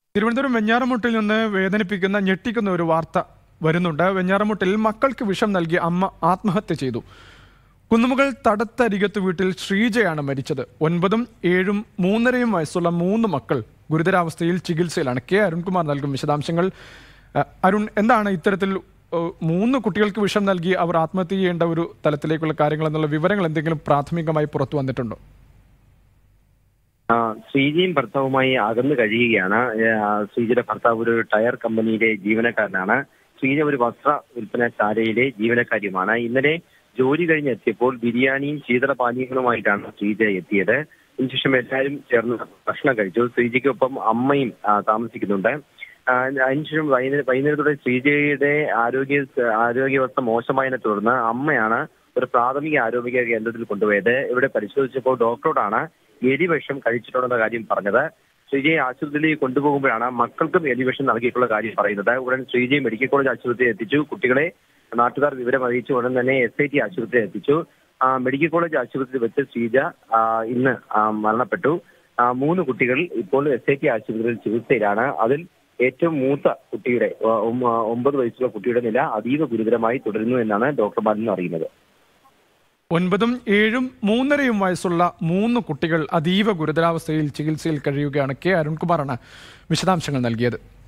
തിരുവനന്തപുരം വെഞ്ഞാറമുട്ടിൽ നിന്ന് വേദനിപ്പിക്കുന്ന ഞെട്ടിക്കുന്ന ഒരു വാർത്ത വരുന്നുണ്ട് വെഞ്ഞാറമുട്ടിൽ മക്കൾക്ക് വിഷം നൽകി അമ്മ ആത്മഹത്യ ചെയ്തു കുന്നുമുകൾ തടത്തരികത്ത് വീട്ടിൽ ശ്രീജയാണ് മരിച്ചത് ഒൻപതും ഏഴും മൂന്നരയും വയസ്സുള്ള മൂന്ന് മക്കൾ ഗുരുതരാവസ്ഥയിൽ ചികിത്സയിലാണ് കെ അരുൺകുമാർ നൽകും വിശദാംശങ്ങൾ അഹ് അരുൺ എന്താണ് ഇത്തരത്തിൽ ഏഹ്, മൂന്ന് കുട്ടികൾക്ക് വിഷം നൽകി അവർ ആത്മഹത്യ ചെയ്യേണ്ട ഒരു തലത്തിലേക്കുള്ള കാര്യങ്ങൾ എന്നുള്ള വിവരങ്ങൾ എന്തെങ്കിലും പ്രാഥമികമായി പുറത്തു വന്നിട്ടുണ്ടോ ആ, ശ്രീജിയും ഭർത്താവുമായി അകന്നു കഴിയുകയാണ് ആ, ശ്രീജിയുടെ ഭർത്താവ് ഒരു ടയർ കമ്പനിയിലെ ജീവനക്കാരനാണ് ശ്രീജ ഒരു വസ്ത്ര വിൽപ്പനശാലയിലെ ജീവനക്കാരിയുമാണ് ഇന്നലെ ജോലി കഴിഞ്ഞ് എത്തിയപ്പോൾ ബിരിയാണിയും ശീതളപാനീയങ്ങളുമായിട്ടാണ് ശ്രീജ എത്തിയത് അതിനുശേഷം എല്ലാവരും ചേർന്ന് ഭക്ഷണം കഴിച്ചു ശ്രീജയ്ക്കൊപ്പം അമ്മയും ആ, താമസിക്കുന്നുണ്ട് ആ, അതിനുശേഷം വൈകുന്നേരം വൈകുന്നേരത്തോടെ ശ്രീജയുടെ ആരോഗ്യ ആരോഗ്യാവസ്ഥ മോശമായതിനെ തുടർന്ന് അമ്മയാണ് ഒരു പ്രാഥമിക ആരോഗ്യ കേന്ദ്രത്തിൽ കൊണ്ടുപോയത് ഇവിടെ പരിശോധിച്ചപ്പോൾ ഡോക്ടറോടാണ് എലിവിഷം കഴിച്ചിട്ടുണ്ടെന്ന കാര്യം പറഞ്ഞത് ശ്രീജയെ ആശുപത്രിയിലേക്ക് കൊണ്ടുപോകുമ്പോഴാണ് മക്കൾക്കും എലിവിഷം നൽകിയിട്ടുള്ള കാര്യം പറയുന്നത് ഉടൻ ശ്രീജയെ മെഡിക്കൽ കോളേജ് ആശുപത്രിയിൽ എത്തിച്ചു കുട്ടികളെ നാട്ടുകാർ വിവരം അറിയിച്ചു ഉടൻ തന്നെ എസ് ഐ ടി ആശുപത്രിയിൽ എത്തിച്ചു ആ, മെഡിക്കൽ കോളേജ് ആശുപത്രിയിൽ വെച്ച് ശ്രീജ ആ, ഇന്ന് ആ, മരണപ്പെട്ടു ആ, മൂന്ന് കുട്ടികൾ ഇപ്പോൾ എസ് ഐ ടി ആശുപത്രിയിൽ ചികിത്സയിലാണ് അതിൽ ഏറ്റവും മൂത്ത കുട്ടിയുടെ ആ, ഒമ്പ- ഒമ്പത് വയസ്സുള്ള കുട്ടിയുടെ നില അതീവ ഗുരുതരമായി തുടരുന്നു എന്നാണ് ഡോക്ടർമാരിൽ നിന്ന് അറിയുന്നത് ഒൻപതും ഏഴും മൂന്നരയും വയസ്സുള്ള മൂന്ന് കുട്ടികൾ അതീവ ഗുരുതരാവസ്ഥയിൽ ചികിത്സയിൽ കഴിയുകയാണ് കെ അരുൺകുമാറാണ് വിശദാംശങ്ങൾ നൽകിയത്